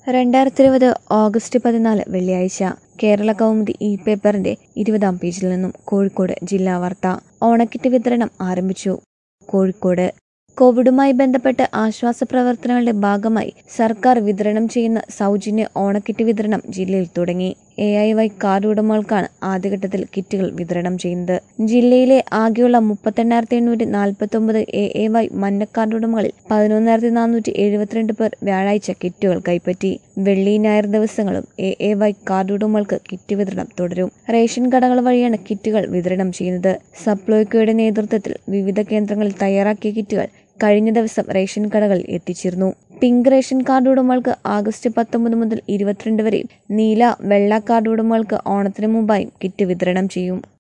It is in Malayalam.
രണ്ടായിരത്തി ഇരുപത് ഓഗസ്റ്റ് പതിനാല് വെള്ളിയാഴ്ച കേരള കൗമുദി ഇ പേപ്പറിന്റെ ഇരുപതാം പേജിൽ നിന്നും കോഴിക്കോട് ജില്ലാ വാർത്ത ഓണക്കിറ്റ് വിതരണം ആരംഭിച്ചു കോഴിക്കോട് കോവിഡുമായി ബന്ധപ്പെട്ട് ആശ്വാസ പ്രവർത്തനങ്ങളുടെ ഭാഗമായി സർക്കാർ വിതരണം ചെയ്യുന്ന സൗജന്യ ഓണക്കിറ്റ് വിതരണം ജില്ലയിൽ തുടങ്ങി എ ഐ വൈ കാർഡ് ഉടമകൾക്കാണ് ആദ്യഘട്ടത്തിൽ കിറ്റുകൾ വിതരണം ചെയ്യുന്നത് ജില്ലയിലെ ആകെയുള്ള മുപ്പത്തെണ്ണായിരത്തി എണ്ണൂറ്റി നാൽപ്പത്തി ഒമ്പത് എ എ വൈ മഞ്ഞക്കാർഡ് ഉടമകളിൽ പതിനൊന്നായിരത്തി നാനൂറ്റി എഴുപത്തിരണ്ട് പേർ വ്യാഴാഴ്ച കിറ്റുകൾ കൈപ്പറ്റി വെള്ളി ഞായർ ദിവസങ്ങളും എ എ വൈ കാർഡ് ഉടമകൾക്ക് കിറ്റ് വിതരണം തുടരും റേഷൻ കടകൾ വഴിയാണ് കിറ്റുകൾ വിതരണം ചെയ്യുന്നത് സപ്ലൈകോയുടെ നേതൃത്വത്തിൽ വിവിധ കേന്ദ്രങ്ങളിൽ തയ്യാറാക്കിയ കിറ്റുകൾ കഴിഞ്ഞ ദിവസം റേഷൻ കടകളിൽ എത്തിച്ചിരുന്നു പിങ്ക് റേഷൻ കാർഡ് ഉടമകൾക്ക് ആഗസ്റ്റ് പത്തൊമ്പത് മുതൽ ഇരുപത്തിരണ്ട് വരെയും നീല വെള്ള കാർഡ് ഉടമകൾക്ക് ഓണത്തിന് മുമ്പായും കിറ്റ് വിതരണം ചെയ്യും